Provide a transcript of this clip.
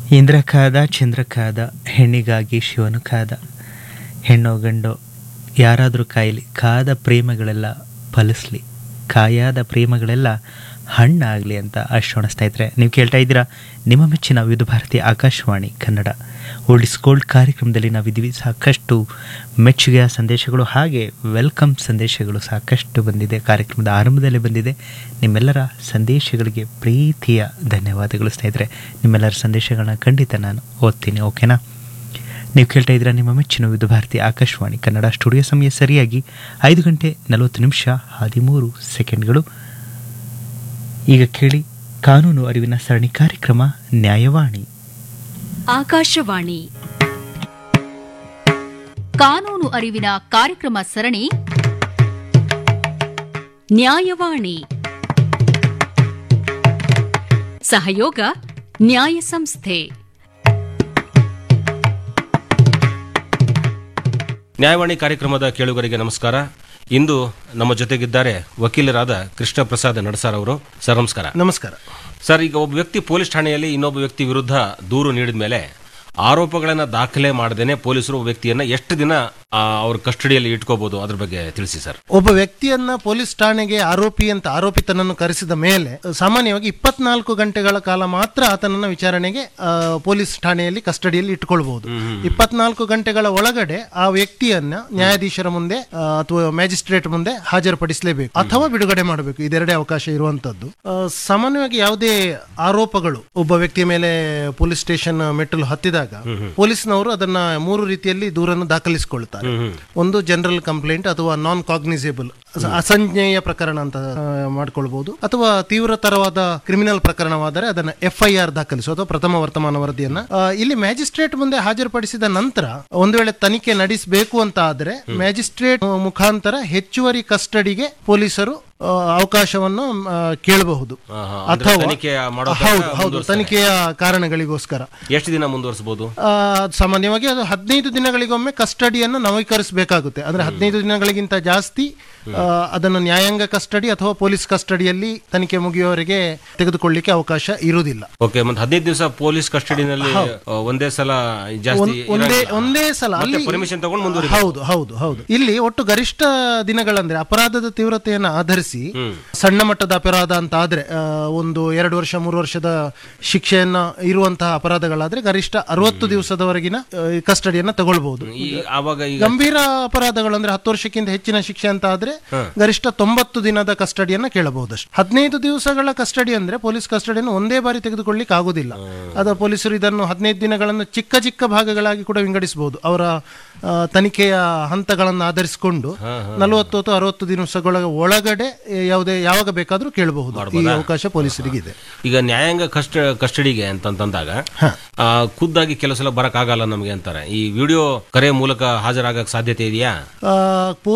ಇಂದ್ರ ಕಾದ ಚಂದ್ರ ಕಾದ ಹೆಣ್ಣಿಗಾಗಿ ಶಿವನು ಕಾದ ಹೆಣ್ಣೋ ಗಂಡೋ ಯಾರಾದರೂ ಕಾಯಲಿ ಕಾದ ಪ್ರೇಮಗಳೆಲ್ಲ ಫಲಿಸ್ಲಿ ಕಾಯಾದ ಪ್ರೇಮಗಳೆಲ್ಲ ಹಣ್ಣಾಗಲಿ ಅಂತ ಅಷ್ಟೊಣಿಸ್ತಾ ಇದ್ರೆ ನೀವು ಕೇಳ್ತಾ ಇದ್ದೀರಾ ನಿಮ್ಮ ಮೆಚ್ಚಿನ Vividh Bharati Akashvani Kannada old is gold ಕಾರ್ಯಕ್ರಮದಲ್ಲಿ ನಾವಿದ್ದೀವಿ ಸಾಕಷ್ಟು ಮೆಚ್ಚುಗೆಯ ಸಂದೇಶಗಳು ಹಾಗೆ ವೆಲ್ಕಮ್ ಸಂದೇಶಗಳು ಸಾಕಷ್ಟು ಬಂದಿದೆ ಕಾರ್ಯಕ್ರಮದ ಆರಂಭದಲ್ಲೇ ಬಂದಿದೆ ನಿಮ್ಮೆಲ್ಲರ ಸಂದೇಶಗಳಿಗೆ ಪ್ರೀತಿಯ ಧನ್ಯವಾದಗಳು ಸ್ನೇಹಿತರೆ ನಿಮ್ಮೆಲ್ಲರ ಸಂದೇಶಗಳನ್ನ ಖಂಡಿತ ನಾನು ಓದ್ತೀನಿ ಓಕೆನಾ ನೀವು ಕೇಳ್ತಾ ಇದ್ದೀರಾ ನಿಮ್ಮ ಮೆಚ್ಚಿನ ವಿವಿಧ ಭಾರತಿ ಆಕಾಶವಾಣಿ ಕನ್ನಡ ಸ್ಟುಡಿಯೋ ಸಮಯ ಸರಿಯಾಗಿ ಐದು ಗಂಟೆ ನಲವತ್ತು ನಿಮಿಷ ಹದಿಮೂರು ಸೆಕೆಂಡ್ಗಳು ಈಗ ಕೇಳಿ ಕಾನೂನು ಅರಿವಿನ ಸರಣಿ ಕಾರ್ಯಕ್ರಮ ನ್ಯಾಯವಾಣಿ ಆಕಾಶವಾಣಿ ಕಾನೂನು ಅರಿವಿನ ಕಾರ್ಯಕ್ರಮ ಸರಣಿ ನ್ಯಾಯವಾಣಿ ಸಹಯೋಗ ನ್ಯಾಯ ಸಂಸ್ಥೆ ನ್ಯಾಯವಾಣಿ ಕಾರ್ಯಕ್ರಮದ ಕೇಳುಗರಿಗೆ ನಮಸ್ಕಾರ ಇಂದು ನಮ್ಮ ಜೊತೆಗಿದ್ದಾರೆ ವಕೀಲರಾದ ಕೃಷ್ಣ ಪ್ರಸಾದ್ ನಡಸಾರ್ ಅವರು ಸರ್ ನಮಸ್ಕಾರ ನಮಸ್ಕಾರ ಸರ್ ಈಗ ಒಬ್ಬ ವ್ಯಕ್ತಿ ಪೊಲೀಸ್ ಠಾಣೆಯಲ್ಲಿ ಇನ್ನೊಬ್ಬ ವ್ಯಕ್ತಿ ವಿರುದ್ಧ ದೂರು ನೀಡಿದ ಮೇಲೆ ಆರೋಪಗಳನ್ನ ದಾಖಲೆ ಮಾಡದೇನೆ ಪೊಲೀಸರು ಒಬ್ಬ ವ್ಯಕ್ತಿಯನ್ನ ಎಷ್ಟು ದಿನ ಆ, ಅವ್ರ ಕಸ್ಟಡಿಯಲ್ಲಿ ಇಟ್ಕೋಬಹುದು ಅದ್ರ ಬಗ್ಗೆ ತಿಳಿಸಿ ಸರ್ ಒಬ್ಬ ವ್ಯಕ್ತಿಯನ್ನ ಪೊಲೀಸ್ ಠಾಣೆಗೆ ಆರೋಪಿ ಅಂತ ಆರೋಪಿತನನ್ನು ಕರೆಸಿದ ಮೇಲೆ ಸಾಮಾನ್ಯವಾಗಿ ಇಪ್ಪತ್ನಾಲ್ಕು ಗಂಟೆಗಳ ಕಾಲ ಮಾತ್ರ ಆತನನ್ನ ವಿಚಾರಣೆಗೆ ಆ, ಪೊಲೀಸ್ ಠಾಣೆಯಲ್ಲಿ ಕಸ್ಟಡಿಯಲ್ಲಿ ಇಟ್ಕೊಳ್ಬಹುದು ಇಪ್ಪತ್ನಾಲ್ಕು ಗಂಟೆಗಳ ಒಳಗಡೆ ಆ ವ್ಯಕ್ತಿಯನ್ನ ನ್ಯಾಯಾಧೀಶರ ಮುಂದೆ ಆ, ಅಥವಾ ಮ್ಯಾಜಿಸ್ಟ್ರೇಟ್ ಮುಂದೆ ಹಾಜರುಪಡಿಸಲೇಬೇಕು ಅಥವಾ ಬಿಡುಗಡೆ ಮಾಡಬೇಕು ಇದೆರಡೇ ಅವಕಾಶ ಇರುವಂತದ್ದು ಆ, ಸಾಮಾನ್ಯವಾಗಿ ಯಾವುದೇ ಆರೋಪಗಳು ಒಬ್ಬ ವ್ಯಕ್ತಿಯ ಮೇಲೆ ಪೊಲೀಸ್ ಸ್ಟೇಷನ್ ಮೆಟ್ಟಲು ಹತ್ತಿದಾಗ ಪೊಲೀಸ್ನವರು ಅದನ್ನ ಮೂರು ರೀತಿಯಲ್ಲಿ ದೂರನ್ನು ದಾಖಲಿಸಿಕೊಳ್ತಾರೆ ಒಂದು ಜನರಲ್ ಕಂಪ್ಲೇಂಟ್ ಅಥವಾ ನಾನ್ ಕಾಗ್ನಿಸೇಬಲ್ ಅಸಂಜ್ಞೇಯ ಪ್ರಕರಣ ಅಂತ ಆ, ಮಾಡ್ಕೊಳ್ಬಹುದು ಅಥವಾ ತೀವ್ರತರವಾದ ಕ್ರಿಮಿನಲ್ ಪ್ರಕರಣವಾದರೆ ಅದನ್ನ ಎಫ್ ಐ ಆರ್ ದಾಖಲಿಸುವ ಅಥವಾ ಪ್ರಥಮ ವರ್ತಮಾನ ವರದಿಯನ್ನ ಆ, ಇಲ್ಲಿ ಮ್ಯಾಜಿಸ್ಟ್ರೇಟ್ ಮುಂದೆ ಹಾಜರುಪಡಿಸಿದ ನಂತರ ಒಂದು ವೇಳೆ ತನಿಖೆ ನಡೆಸಬೇಕು ಅಂತ ಆದ್ರೆ ಮ್ಯಾಜಿಸ್ಟ್ರೇಟ್ ಮುಖಾಂತರ ಹೆಚ್ಚುವರಿ ಕಸ್ಟಡಿಗೆ ಪೊಲೀಸರು ಆ, ಅವಕಾಶವನ್ನು ಆ, ಕೇಳಬಹುದು ಆಹಾ, ಅಂದ್ರೆ ತನಿಖೆ ಮಾಡೋ ತನಕ ಹೌದು ಹೌದು ಮುಂದುವರಿಸ್ತಾರೆ. ತನಿಖೆಯ ಕಾರಣಗಳಿಗೋಸ್ಕರ ಎಷ್ಟು ದಿನ ಮುಂದುವರಿಸಬಹುದು ಆ, ಸಾಮಾನ್ಯವಾಗಿ ಅದು ಹದಿನೈದು ದಿನಗಳಿಗೊಮ್ಮೆ ಕಸ್ಟಡಿಯನ್ನು ನವೀಕರಿಸಬೇಕಾಗುತ್ತೆ ಅಂದ್ರೆ ಹದಿನೈದು ದಿನಗಳಿಗಿಂತ ಜಾಸ್ತಿ ಆ, ಅದನ್ನು ನ್ಯಾಯಾಂಗ ಕಸ್ಟಡಿ ಅಥವಾ ಪೊಲೀಸ್ ಕಸ್ಟಡಿಯಲ್ಲಿ ತನಿಖೆ ಮುಗಿಯುವವರೆಗೆ ತೆಗೆದುಕೊಳ್ಳಿಕ್ಕೆ ಅವಕಾಶ ಇರುವುದಿಲ್ಲ ಓಕೆ ಮತ್ತೆ ಹದಿನೈದು ದಿವಸ ಪೊಲೀಸ್ ಕಸ್ಟಡಿನಲ್ಲಿ ಆ, ಒಂದೇ ಸಲ ಜಾಸ್ತಿ ಒಂದ್- ಒಂದೇ ಒಂದೇ ಸಲ ಅಲ್ಲಿ ಪರ್ಮಿಷನ್ ತಗೊಂಡು ಮುಂದುವರಿ ಹೌದು ಹೌದು ಹೌದು ಇಲ್ಲಿ ಒಟ್ಟು ಗರಿಷ್ಠ ದಿನಗಳಂದ್ರೆ ಅಪರಾಧದ ತೀವ್ರತೆಯನ್ನು ಆಧರಿಸಿ ಸಣ್ಣ ಮಟ್ಟದ ಅಪರಾಧ ಅಂತ ಆದ್ರೆ ಆ, ಒಂದು ಎರಡು ವರ್ಷ ಮೂರು ವರ್ಷದ ಶಿಕ್ಷೆಯನ್ನ ಇರುವಂತಹ ಅಪರಾಧಗಳಾದ್ರೆ ಗರಿಷ್ಠ ಅರವತ್ತು ದಿವಸದವರೆಗಿನ ಆ, ಕಸ್ಟಡಿಯನ್ನ ತಗೊಳ್ಬಹುದು ಈ ಆವಾಗ ಈಗ ಗಂಭೀರ ಅಪರಾಧಗಳು ಅಂದ್ರೆ ಹತ್ತು ವರ್ಷಕ್ಕಿಂತ ಹೆಚ್ಚಿನ ಶಿಕ್ಷೆ ಅಂತ ಆದ್ರೆ ಗರಿಷ್ಠ ತೊಂಬತ್ತು ದಿನದ ಕಸ್ಟಡಿಯನ್ನ ಕೇಳಬಹುದಷ್ಟು ಹದಿನೈದು ದಿವಸಗಳ ಕಸ್ಟಡಿ ಅಂದ್ರೆ ಪೊಲೀಸ್ ಕಸ್ಟಡಿಯನ್ನು ಒಂದೇ ಬಾರಿ ತೆಗೆದುಕೊಳ್ಳಿಕ್ಕೆ ಆಗುದಿಲ್ಲ ಅದ ಪೊಲೀಸರು ಇದನ್ನು ಹದಿನೈದು ದಿನಗಳನ್ನು ಚಿಕ್ಕ ಚಿಕ್ಕ ಭಾಗಗಳಾಗಿ ಕೂಡ ವಿಂಗಡಿಸಬಹುದು ಅವರ ಆ, ತನಿಖೆಯ ಹಂತಗಳನ್ನು ಆಧರಿಸಿಕೊಂಡು ನಲವತ್ತು ಅಥವಾ ಅರವತ್ತು ದಿವಸಗಳ ಒಳಗಡೆ ಏ, ಯಾವುದೇ ಯಾವಾಗ ಬೇಕಾದ್ರೂ ಕೇಳಬಹುದು ಈ ಅವಕಾಶ ಪೊಲೀಸರಿಗಿದೆ ಈಗ ನ್ಯಾಯಾಂಗ ಕಷ್ಟ ಕಸ್ಟಡಿಗೆ ಅಂತಂತಂದಾಗ ಆ, ಖುದ್ದಾಗಿ ಕೆಲವು ಸಲ ಬರಕ್ ಆಗಲ್ಲ ನಮಗೆ ಅಂತಾರೆ ಈ ವಿಡಿಯೋ ಕರೆ ಮೂಲಕ ಹಾಜರಾಗಕ್ ಸಾಧ್ಯತೆ ಇದೆಯಾ ಆ,